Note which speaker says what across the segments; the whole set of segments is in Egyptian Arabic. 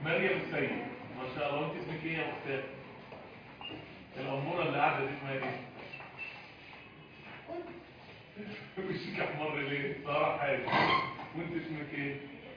Speaker 1: مريم السيد ما شاء الله انت اسمك ايه يا اختي الاموره اللي قاعده دي اسمها ايه وشك احمر ليه ساره حاجه وانت اسمك ايه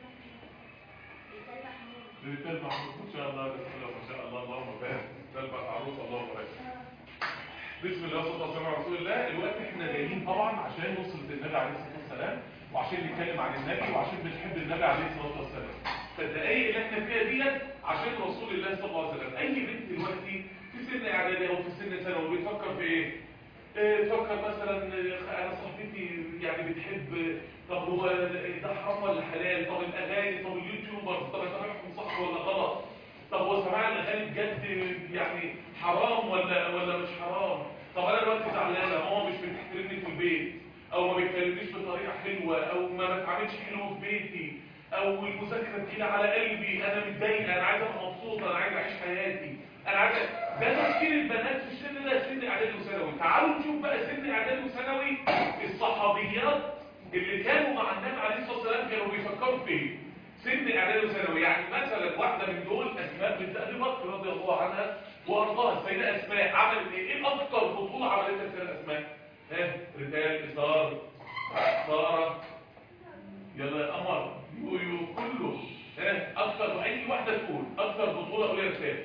Speaker 1: ريتال محمود ما شاء الله بسم الله ما شاء الله اللهم بارك تلبس عروس اللهم بارك بسم الله والصلاه والسلام على رسول الله الوقت احنا جايين طبعا عشان نوصل للنبي عليه الصلاه والسلام وعشان نتكلم عن النبي وعشان بنحب النبي عليه الصلاه والسلام فالدقايق اللي احنا فيها ديت عشان رسول الله صلى الله عليه وسلم اي بنت دلوقتي في سن اعدادي او في سن ثانوي بتفكر في ايه إيه، تفكر مثلا آه، انا صاحبتي يعني بتحب طب هو ده حرام ولا حلال طب الاغاني طب اليوتيوبر طب اتابعهم صح ولا غلط طب هو سماع الاغاني بجد يعني حرام ولا ولا مش حرام طب انا دلوقتي زعلانه ماما مش بتحترمني في البيت او ما بتكلمنيش بطريقه حلوه او ما بتعاملش حلو في بيتي او المذاكره تقيله على قلبي انا متضايقه انا عايز ابقى مبسوطه انا عايز اعيش حياتي انا عايز ده تفكير البنات في السن ده سن اعدادي وثانوي تعالوا نشوف بقى سن اعدادي وثانوي الصحابيات اللي كانوا مع النبي عليه الصلاه والسلام كانوا بيفكروا في ايه سن اعدادي وثانوي يعني مثلا واحده من دول اسماء بنت ابي بكر رضي الله عنها وارضاها السيده اسماء عملت ايه ايه اكتر بطوله عملتها السيده اسماء ها رجال اثار ساره يلا يا قمر يويو كله ها اكتر اي واحده تقول اكتر بطوله قول يا رسالة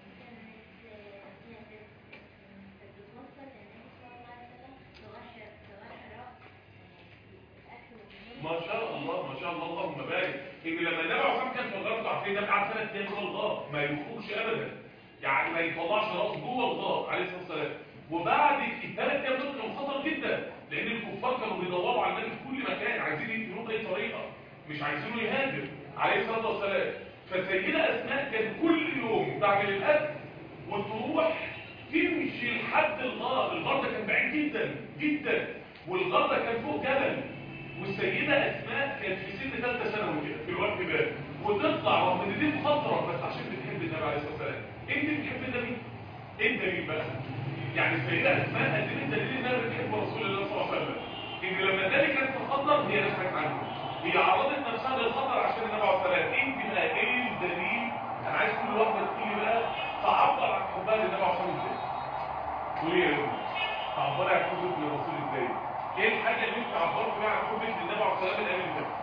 Speaker 1: ما شاء الله ما شاء الله اللهم بارك ان لما النبي عليه الصلاه كان في الغرب عارفين النبي قعد ثلاث ايام جوه الغار ما يخرجش ابدا يعني ما يطلعش راسه جوه الغار عليه الصلاه والسلام وبعد الثلاث ايام دول كانوا خطر جدا لان الكفار كانوا بيدوروا على النبي في كل مكان عايزين يقتلوه باي طريقه مش عايزينه يهاجر عليه الصلاه والسلام فالسيده اسماء كان كل يوم تعمل الاكل وتروح تمشي لحد الغار الغار ده كان بعيد جدا جدا والغار ده كان فوق جبل والسيدة أسماء كانت في سن ثالثة ثانوي كده في الوقت ده وتطلع رغم ان دي مخاطرة بس عشان بتحب النبي عليه الصلاة والسلام انت بتحب النبي انت مين بقى يعني السيدة أسماء قدمت دليل انها بتحب رسول الله صلى الله عليه وسلم ان لما النبي كان في خطر هي نفسك عنه هي عرضت نفسها للخطر عشان النبي عليه الصلاة والسلام انت بقى ايه الدليل انا عايز كل واحدة تقولي بقى تعبر عن حبها للنبي عليه الصلاة والسلام ازاي قولي يا رب تعبري عن حبك للرسول ازاي ايه الحاجة اللي انت عبرت بيها عن حبك للنبي عليه الصلاة والسلام الأمين ده؟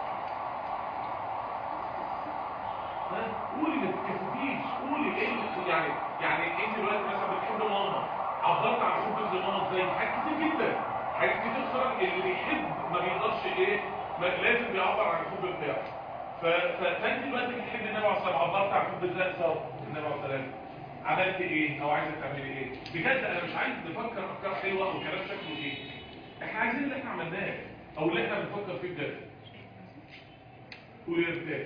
Speaker 1: ها؟ قولي ما تتكسفيش قولي ايه اللي- يعني يعني انت دلوقتي مثلا بتحب ماما عبرت عن حبك لماما ازاي؟ حاجات كتير جدا حاجات كتير خرج اللي بيحب ما بيقدرش ايه ما لازم بيعبر عن الحب بتاعه ف- ف- فانت دلوقتي بتحب النبي عليه الصلاة والسلام عبرت عن حب ازاي صار النبي عليه الصلاة والسلام عملت ايه او عايزه تعملي ايه بجد انا مش عايز نفكر افكار حلوه وكلام شكله ايه احنا عايزين اللي احنا عملناه او اللي احنا بنفكر فيه بجد ويرتاح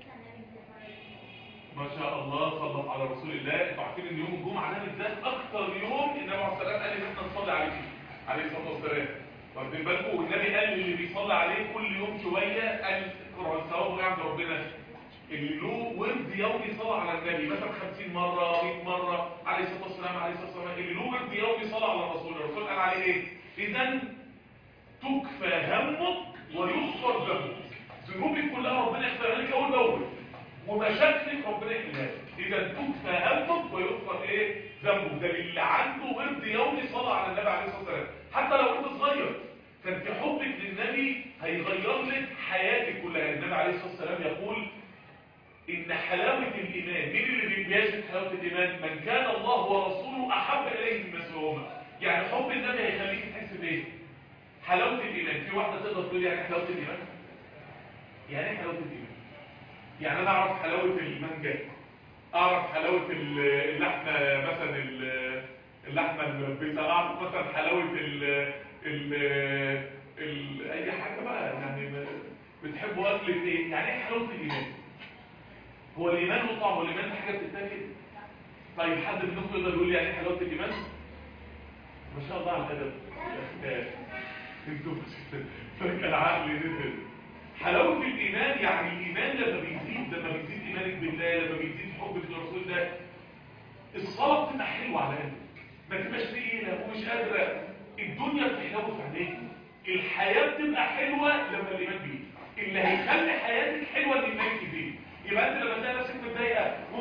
Speaker 1: ما شاء الله صلى على رسول الله انتوا عارفين ان يوم الجمعه ده بالذات اكتر يوم النبي عليه الصلاه والسلام قال ان احنا نصلي عليه فيه عليه الصلاه والسلام واخدين بالكم والنبي قال اللي بيصلي عليه كل يوم شويه قال ثوابه عند ربنا اللي له ورد يومي صلاه على النبي مثلا 50 مره 100 مره عليه الصلاه والسلام عليه الصلاه والسلام اللي له ورد يومي صلاه على الرسول الرسول قال عليه ايه اذا تكفى همك ويغفر ذنبك ذنوبك كلها ربنا يغفرها لك اول باول ومشاكلك ربنا يحلها لك اذا تكفى همك ويغفر ايه ذنبك ده اللي عنده ورد يومي صلاه على النبي عليه الصلاه والسلام حتى لو انت صغير فانت حبك للنبي هيغير لك حياتك كلها النبي عليه الصلاه والسلام يقول ان حلاوه الايمان مين اللي بيجد حلاوه الايمان من كان الله ورسوله احب اليه مما سواهما يعني حب النبي هيخليك تحس بايه حلاوة الإيمان في واحدة تقدر تقول يعني حلاوة الإيمان يعني ايه حلاوة الإيمان يعني أنا أعرف حلاوة المانجا أعرف حلاوة اللحمة مثلا ال- اللحمة الملبسة أعرف مثلا حلاوة ال ال ال أي حاجة بقى يعني بتحبوا أكلة إيه يعني إيه حلاوة الإيمان هو الإيمان له طعم والإيمان ده حاجة بتتاكل طيب حد منكم يقدر يقول لي يعني إيه حلاوة الإيمان ما شاء الله على الأدب الأخلاق انتوا فرق العقل نزل حلاوة الإيمان يعني الإيمان لما بيزيد لما بيزيد إيمانك بالله لما بيزيد حبك للرسول ده الصلاة بتبقى حلوة على قلبك ما تبقاش تقيلة ومش قادرة الدنيا بتحلو في عينيك الحياة بتبقى حلوة لما الإيمان بيزيد اللي هيخلي حياتك حلوة ان إيمانك يزيد يبقى انت لما تلاقي نفسك متضايقة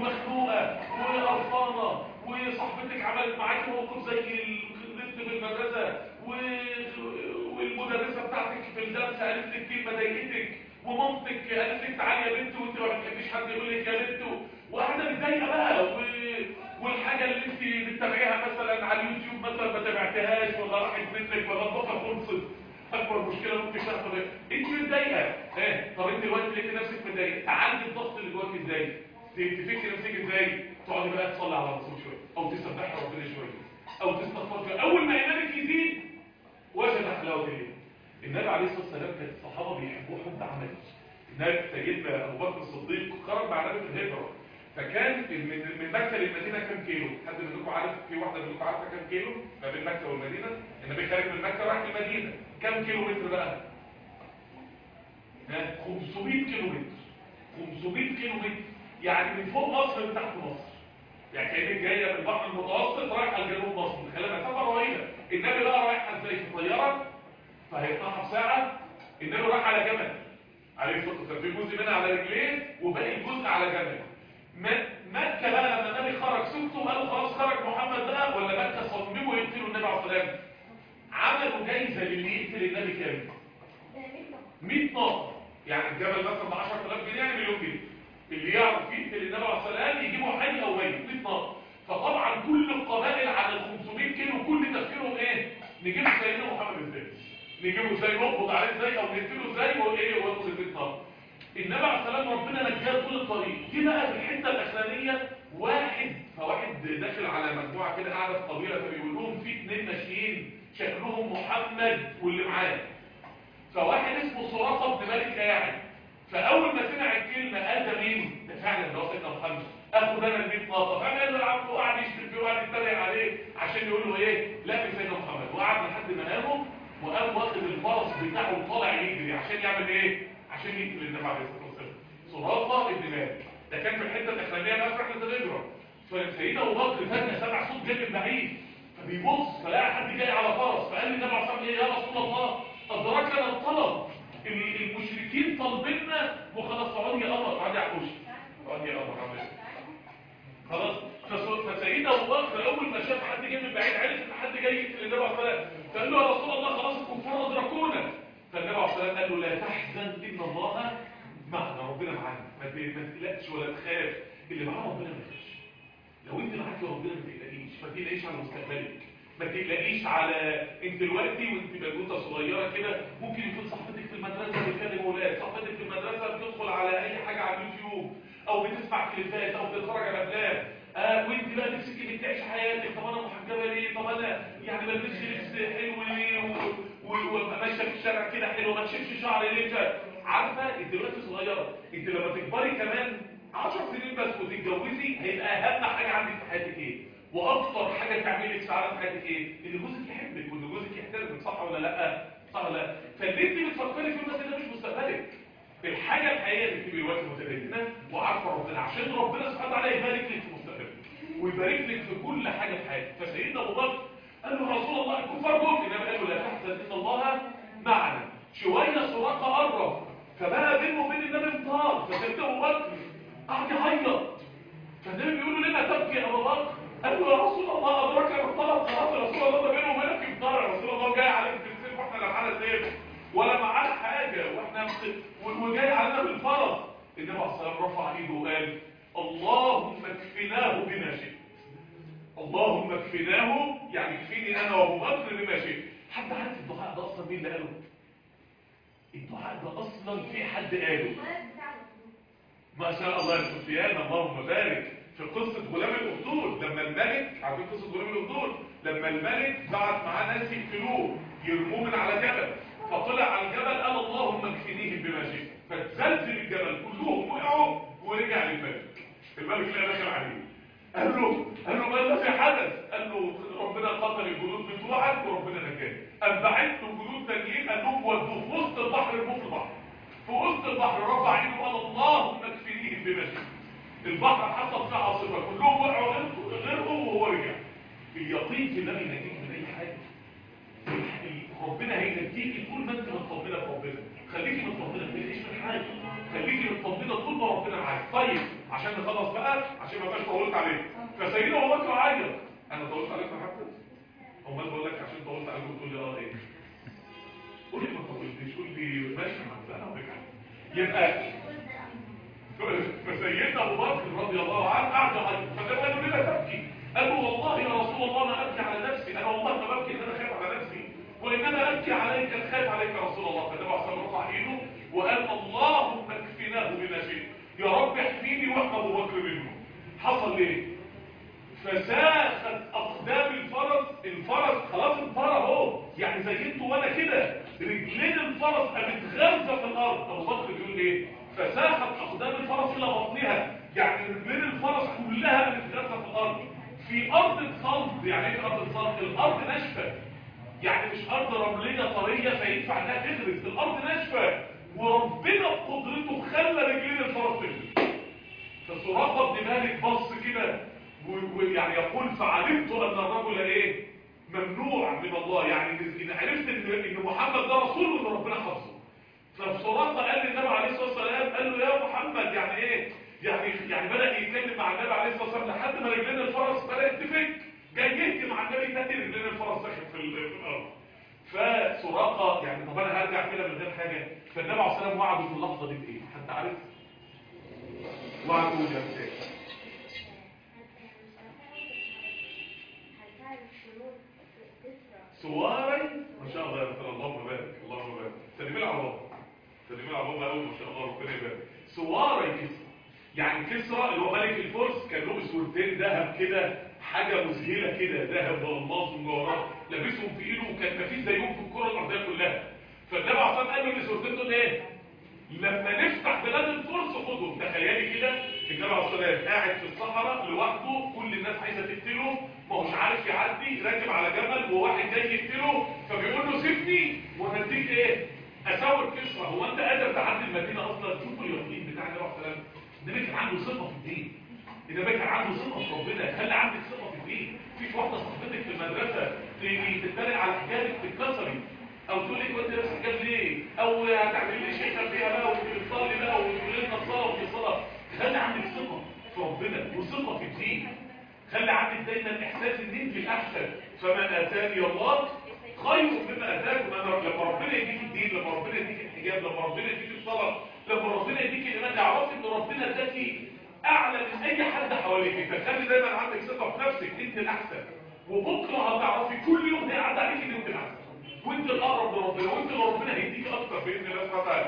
Speaker 1: في الدرس قالت لك كلمه ضايقتك ومامتك قالت لك تعالي يا بنت وانت ما بتحبيش حد يقول لك يا بنت وقاعده متضايقه بقى و... والحاجه اللي انت بتتابعيها مثلا على اليوتيوب مثلا ما تابعتهاش ولا راحت منك ولا الضغطه خلصت اكبر مشكله ممكن تحصل انت متضايقه ها طب انت دلوقتي لقيت نفسك متضايقه تعالجي الضغط اللي جواك ازاي تفكري نفسك ازاي تقعدي بقى تصلي على الرسول شويه او تسبحي ربنا شويه او تستغفري شويه اول ما ايمانك يزيد وجد حلاوه الليل النبي عليه الصلاه والسلام كان الصحابه بيحبوه حب عملي النبي سيدنا ابو بكر الصديق خرج مع النبي في الهجره فكان من من مكه للمدينه كام كيلو حد منكم عارف في واحده منكم عارفه كام كيلو ما بين مكه والمدينه النبي خارج من مكه راح المدينه كام كيلو متر بقى ها 500 كيلو متر 500 كيلو متر يعني من فوق مصر لتحت مصر يعني كانك جايه من البحر المتوسط رايحه لجنوب مصر خلال مسافه رهيبه النبي بقى رايح ازاي في طياره فهيقطعها في ساعه النبي راح على جمل عليه الصلاه والسلام في جزء منها على رجليه وباقي الجزء على جمل مكه بقى لما النبي خرج سكتوا قالوا خلاص خرج محمد بقى ولا مكه صمموا يقتلوا النبي عليه الصلاه والسلام عملوا جايزه للي يقتل النبي كام 100 ناقه يعني الجبل مثلا ب 10000 جنيه يعني مليون جنيه اللي يعرف يقتل النبي عليه الصلاه والسلام يجيبوا حي او ميت 100 ناقه فطبعا كل القبائل على ال 500 كيلو كل تفكيرهم ايه نجيب سيدنا محمد ازاي نجيبه ازاي نقبض عليه ازاي او نقتله ازاي وايه ويدخل البيت نار النبي عليه السلام ربنا نجاه طول الطريق دي بقى في الحته الاخرانيه واحد فواحد داخل على مجموعه كده قاعده في قبيله فبيقول لهم في اثنين ماشيين شكلهم محمد واللي معاه فواحد اسمه سراقه بن مالك قاعد فاول ما سمع الكلمه قال ده مين؟ ده فعلا ده سيدنا محمد اخو ده انا البيت ناطه فقال له يا عم وقعد يشتم فيه وقعد يتريق عليه عشان يقول له ايه؟ لا سيدنا محمد وقعد لحد ما قاموا وقام واخد الفرس بتاعه وطالع يجري عشان يعمل ايه؟ عشان يقتل النبي عليه الصلاه والسلام سراقه ابن مالك ده كان في الحته الاخرانيه بقى في رحله الهجره فسيدنا ابو بكر فجاه سمع صوت جاي من بعيد فبيبص فلقى حد جاي على فرس فقال لي النبي عليه الصلاه والسلام يا رسول الله ادركنا الطلب المشركين طالبيننا وخلاص اقعد يا قمر اقعد يا عكوش اقعد يا قمر خلاص فسيدنا ابو بكر اول ما شاف حد جاي من بعيد عرف ان حد جاي يقتل النبي عليه الصلاه والسلام فقال له يا رسول الله خلاص الكفار ادركونا فالنبي عليه الصلاه والسلام قال له لا تحزن ان الله معنا ربنا معانا ما تقلقش ولا تخاف اللي معاه ربنا ما يخافش لو انت معاك ربنا ما تقلقيش ما تقلقيش على مستقبلك ما تقلقيش على انت دلوقتي وانت بنوته صغيره كده ممكن يكون صاحبتك في المدرسه بتكلم اولاد صاحبتك في المدرسه بتدخل على اي حاجه على اليوتيوب او بتسمع كليبات او بتتفرج على افلام آه وانت بقى نفسك انك تعيش حياتك طب انا محجبه ليه طب انا يعني ما بلبسش لبس حلو ليه وماشيه في الشارع كده حلو ما تشيلش شعري ليه عارفه انت دلوقتي صغيره انت لما تكبري كمان 10 سنين بس وتتجوزي هيبقى اهم حاجه عندك في حياتك ايه واكتر حاجه تعمل لك سعاده في حياتك ايه ان جوزك يحبك وان جوزك يحترمك صح ولا لا صح ولا لا فاللي انت بتفكري فيه بس ده مش مستقبلك الحاجه الحقيقيه انك تبقي دلوقتي متدينه وعارفه ربنا عشان ربنا سبحانه وتعالى يبارك لك في مستقبلك ويبارك لك في كل حاجه في حياتك فسيدنا ابو بكر قال له رسول الله الكفار جم النبي قال له لا تحزن ان الله معنا شويه سراقه قرب فبقى بينه وبين النبي انطار فسيدنا ابو بكر قعد يعيط فالنبي بيقول له لما تبكي يا ابو بكر قال له يا رسول الله ادركنا بالطلب خلاص يا رسول الله ده بينه وبينك انطار يا رسول الله جاي عليك بالسيف واحنا لا معانا سيف ولا معانا حاجه واحنا وجاي علينا بالفرس النبي عليه الصلاه والسلام رفع ايده وقال اللهم اكفناه بما شئت اللهم اكفناه يعني اكفيني انا وابو بكر بما شئت حد عارف الدعاء ده اصلا مين اللي قاله الدعاء ده اصلا في حد قاله ما شاء الله يا سفيان اللهم بارك في قصة غلام الأخدود لما الملك عارفين قصة غلام الأخدود لما الملك بعت معاه ناس يقتلوه يرموه من على جبل فطلع على الجبل قال اللهم اكفنيهم بما شئت فتزلزل الجبل كلهم وقعوا ورجع للملك الملك لا دخل عليه قال له قال له ما الذي حدث قال له ربنا قتل الجنود بتوعك وربنا نجاك قام بعت له جنود تانيين قال لهم ودوه في وسط البحر ارموه في البحر في وسط البحر رفع ايده وقال اللهم اكفنيهم بما شئت البحر حصل فيه عاصفه كلهم وقعوا غرقوا وهو رجع اليقين في الله ينجيك من اي حاجه ربنا هينجيك طول ما انت مطمنه بربنا خليكي مطمنه ما تقلقيش من حاجه خليكي مطمنه طول ما ربنا معاك طيب عشان نخلص بقى عشان ما بقاش طولت عليك فسيدنا ابو بكر عيط انا طولت عليك يا حبيبي امال بقول لك عشان طولت عليك وتقول لي اه ايه قول لي ما طولتش قول لي ماشي مع انا اقول يبقى فسيدنا ابو بكر رضي الله عنه قعد يعيط فقال له ليه تبكي قال له والله يا رسول الله انا ابكي على نفسي انا والله ما ببكي ان انا خايف على نفسي وانما ابكي عليك خايف عليك يا رسول الله فالنبي عليه الصلاه رفع ايده وقال اللهم اكفناه بما شئت يا رب احميني واحمى ابو بكر منه حصل ليه فساخت اقدام الفرس الفرس خلاص انفرى اهو يعني زي انتوا وانا كده رجلين الفرس قامت غارزه في الارض ابو بكر بيقول ايه فساخت اقدام الفرس الى بطنها يعني رجلين الفرس كلها قامت غارزه في الارض في ارض الصلب يعني ايه ارض الصلب الارض ناشفه يعني مش ارض رمليه طريه فينفع انها تغرز الارض ناشفه وربنا بقدرته خلى رجلين الفرس تغرز فسراقه بن مالك بص كده ويعني يقول فعلمت ان الرجل ايه ممنوع من الله يعني ان عرفت ان ان محمد ده رسول وان ربنا حفظه فبصراحه قال للنبي عليه الصلاه والسلام قال له يا محمد يعني ايه يعني يعني بدا يتكلم مع النبي عليه الصلاه والسلام لحد ما رجلين الفرس بدات تفك جاي يحكي مع النبي تاني رجلين الفرس دخلت في الارض فسراقه يعني طب انا هرجع كده من غير حاجه فالنبي عليه الصلاه والسلام وعده في اللحظه دي بايه حد عارف وعده يا سواري ما شاء الله يا رسول اللهم بارك اللهم بارك تدريب العظام تدريب العظام قوي ما شاء الله ربنا يبارك سواري كسرى يعني كسرى اللي هو ملك الفرس كان له سورتين ذهب كده حاجه مذهله كده ذهب والماس ومجوهرات لابسهم في ايده وكان ما فيش زيهم في الكره الارضيه كلها فالنبي عليه الصلاه قال له السورتين دول ايه لما نفتح بلاد الفرس خدهم تخيلي كده النبي عليه الصلاه قاعد في الصحراء لوحده كل الناس عايزه تقتله ما هوش عارف يعدي راكب على جبل وواحد جاي يقتله فبيقول له سيبني وانا اديك ايه اساور كسرى هو انت قادر تعدي المدينه اصلا شوفوا اليقين بتاع النبي عليه الصلاه النبي كان عنده ثقه في الدين النبي كان عنده ثقه في ربنا خلي عندك ثقه في الدين مفيش واحده صاحبتك في المدرسه تيجي تتريق على حجابك تتكسري او تقول لك وانت لابس حجاب ليه او هتعملي لي شيخه فيها بقى وتصلي بقى وتقول لنا الصلاه وفي الصلاه خلي عندك ثقه في ربنا وثقه في الدين خلي عندك دايما احساس ان انت الاحسن فما اتاني الله خير مما اتاكم انا لما ربنا يديك الدين لما ربنا يديك الحجاب لما ربنا يديك الصلاه لما ربنا يديك الايمان اعرفي ان ربنا اداكي اعلى من اي حد حواليك فخلي دايما عندك ثقه في نفسك انت الاحسن وبكره هتعرفي كل يوم هيعدي عليك ان انت الاحسن وانت الاقرب لربنا وانت اللي ربنا هيديك اكتر باذن الله سبحانه وتعالى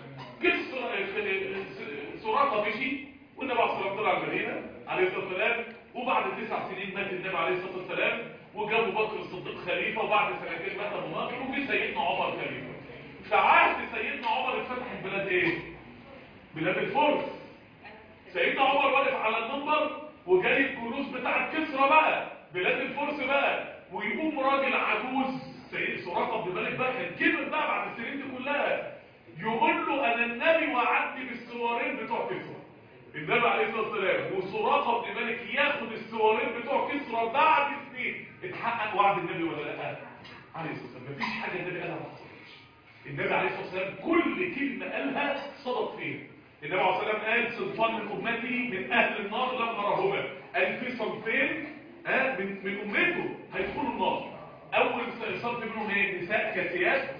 Speaker 1: جه سراقه مشي والنبي عليه الصلاه والسلام على المدينه عليه الصلاه والسلام وبعد تسع سنين مات النبي عليه الصلاه والسلام وجاء ابو بكر الصديق خليفه وبعد سنتين مات ابو بكر وجه سيدنا عمر خليفه في عهد سيدنا عمر اتفتحت بلاد ايه بلاد الفرس سيدنا عمر واقف على المنبر وجاي الكنوز بتاعت كسرى بقى بلاد الفرس بقى ويقوم راجل عجوز سيد سراقه بن مالك بقى كان كبر بقى بعد السنين دي كلها يقول له انا النبي وعدني بالسوارين بتوع كسرى النبي عليه الصلاه والسلام وسراقه بن مالك ياخد السوارين بتوع كسرى بعد سنين اتحقق وعد النبي ولا لا عليه الصلاه والسلام مفيش حاجه النبي قالها ما حصلتش النبي عليه الصلاه والسلام كل كلمه قالها صدق فيها النبي عليه الصلاه والسلام قال صنفان من امتي من اهل النار لم ارهما قال في صنفين ها من من امته هيدخلوا النار اول صنف منهم ايه نساء كاسيات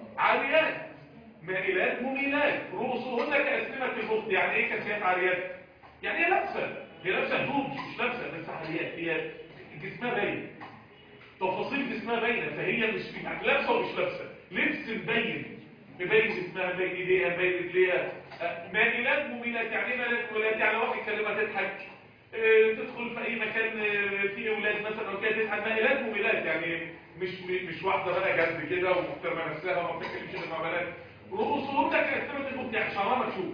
Speaker 1: عاريات مائلات مميلات رؤوسهن كاسنمه البخت يعني ايه كاسيات عاريات يعني هي لابسه هي لابسه هدوم مش لابسه بس عاريات هي جسمها باين تفاصيل جسمها باينه فهي مش يعني لابسه ومش لابسه لبس مبين مبين جسمها مبين ايديها مبين رجليها مائلات مميلات يعني ايه مائلات مميلات يعني واحد كلمه تضحك اه تدخل في اي مكان اه فيه اولاد مثلا او كده تضحك مائلات مميلات يعني مش مش واحده بقى جنب كده ومحترمه نفسها وما بتتكلمش غير مع بنات رؤوسهم ده كاسمه البخت يعني شعرها مكشوف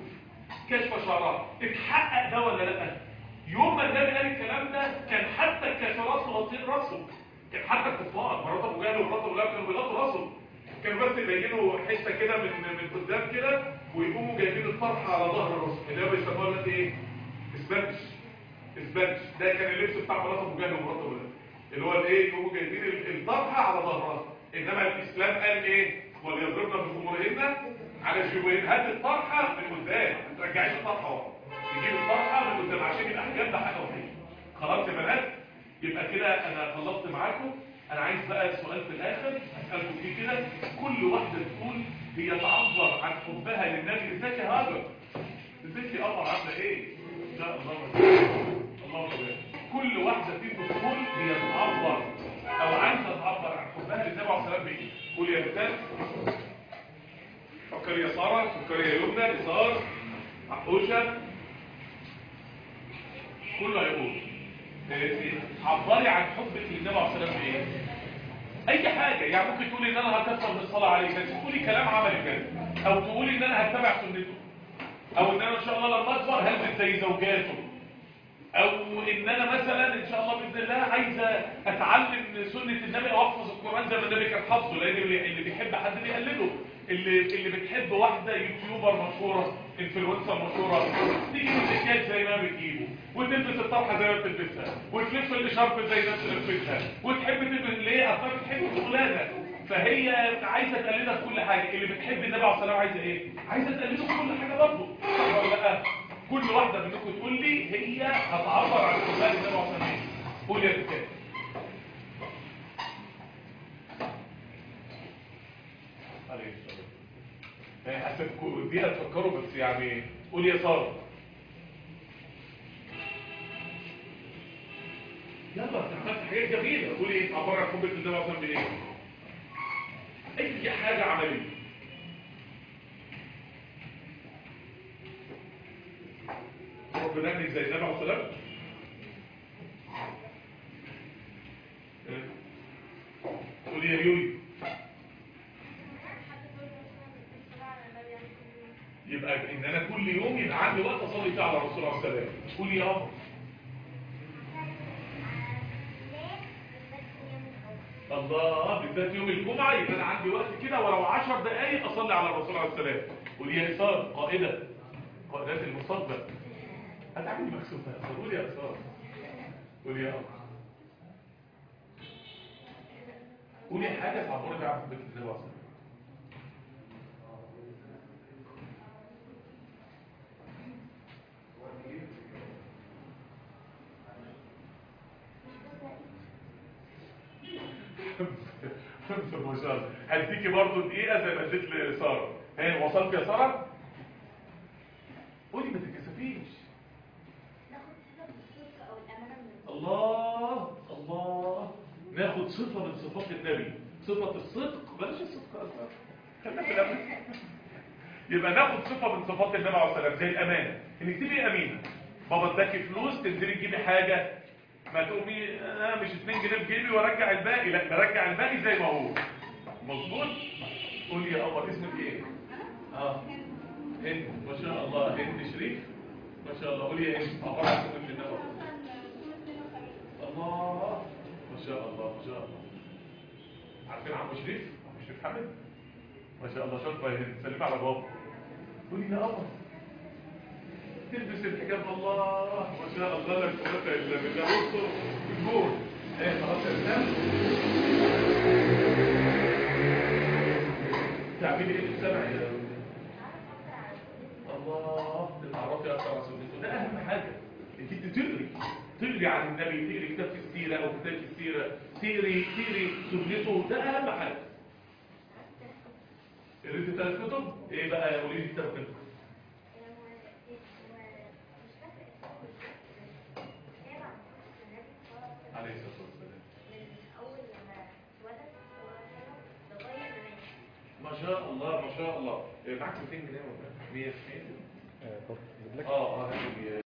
Speaker 1: كشف شعرها اتحقق ده ولا لا يوم ما النبي قال الكلام ده كان حتى الكافرات مغطين راسهم كان حتى الكفار مرات ابو جهل ومرات ابو لهب كانوا بيغطوا راسهم كانوا بس يبينوا حته كده من من قدام كده ويقوموا جايبين الطرحه على ظهر الراس اللي هو بيسموها دلوقتي ايه اسبانش اسبانش ده كان اللبس بتاع مرات ابو جهل ومرات ابو لهب اللي هو الايه يقوموا جايبين الطرحه على ظهرها انما الاسلام قال ايه وليضربن بخمرهن على جيوبهن هات الطرحه من قدام ما ترجعيش الطرحه ورا تجيب الطرحه من قدام عشان يبقى حجاب ده حاجه وحيده خلاص يا بنات يبقى كده انا خلصت معاكم انا عايز بقى سؤال في الاخر اسالكم فيه كده كل واحده تقول هي تعبر عن حبها للنبي ازيك يا هاجر ازيك يا قمر عامله ايه لا الله الله أكبر. كل واحده فيكم تقول هي تعبر او عايزه تعبر عن حبها للنبي عليه الصلاه والسلام بايه قول يا بتال فكر يا ساره فكر يا يمنى يسار عقوشه كله هيقول إيه، عبري عن حبك للنبي عليه الصلاه والسلام بايه اي حاجه يعني ممكن تقولي ان انا هكثر من الصلاه عليه بس تقولي كلام عملي كده او تقولي ان انا هتبع سنته او ان انا ان شاء الله لما اكبر هلبس زي زوجاته او ان انا مثلا ان شاء الله باذن الله عايزه اتعلم سنه النبي او احفظ القران زي ما النبي كان حافظه لان اللي اللي بيحب حد بيقلده اللي اللي بتحب واحده يوتيوبر مشهوره انفلونسر مشهوره تيجي تتكيف زي ما بتجيبه وتلبس الطرحه زي ما بتلبسها وتلف الاشارب زي نفس اللي بتلبسها وتحب تلبس ليه اصلا بتحب الشغلانه فهي عايزه تقلدها في كل حاجه اللي بتحب النبي عليه الصلاه والسلام عايزه ايه عايزه تقلده في كل حاجه برضه صح ولا لا كل واحده منكم تقول لي هي هتعبر عن حبها للنبي عليه الصلاه والسلام قول يا بتاع عليه الصلاه يعني حسيتكم دي هتفكروا بس يعني قول يا ساره يلا انت عملت حاجات جميله قول ايه عباره عن حبك للنبي عليه الصلاه والسلام بايه اي حاجه عمليه ربنا يهديك زي النبي عليه الصلاه والسلام إيه؟ قول يا يوي يبقى ان انا كل يوم يبقى عندي وقت اصلي فيه على الرسول عليه الصلاه والسلام قول يا قمر الله بالذات يوم الجمعة يبقى أنا عندي وقت كده ولو عشر دقايق أصلي على الرسول عليه السلام قول يا إسار قائدة قائدات المستقبل هتعملي مكسوفة قول يا إسار قول يا أمر قولي حاجة تعبري بيها عن بيت النبي عليه الصلاة خمسة ما شاء الله هديكي برضه دقيقة زي ما اديت لسارة ها وصلت يا سارة؟ قولي ما تتكسفيش الله الله ناخد صفة من صفات النبي صفة الصدق بلاش الصدق أصلا خلينا في الأمان يبقى ناخد صفة من صفات النبي عليه الصلاة والسلام زي الأمانة إنك تبقي أمينة بابا اداكي فلوس تنزلي تجيبي حاجة ما تقومي آه مش 2 جنيه في جيبي وارجع الباقي لا برجع الباقي زي ما هو مظبوط قولي يا قمر اسمك ايه اه هند ما شاء الله هند شريف ما شاء الله قولي يا هند عبارة عن اسمك لله الله ما شاء الله ما شاء الله عارفين عمو شريف عمو شريف حامد ما شاء الله شاطره يا هند سلمي على بابا قولي يا قمر تلبس الحجاب الله ما شاء الله لا قوه الا بالله بصوا الجول ايه خلاص يا اسلام تعملي ايه في السبع يا الله تتعرفي اكتر على سنته ده اهم حاجه انك انت تقري تقري عن النبي تقري كتاب في السيره او كتاب في السيره تقري تقري سنته ده اهم حاجه قريت ثلاث كتب ايه بقى قولي لي كتاب كتب عليه الصلاه والسلام ما شاء الله ما شاء الله إيه، معاك 200 جنيه ولا 100
Speaker 2: آه، طب جيب لك
Speaker 1: اه اه هاتي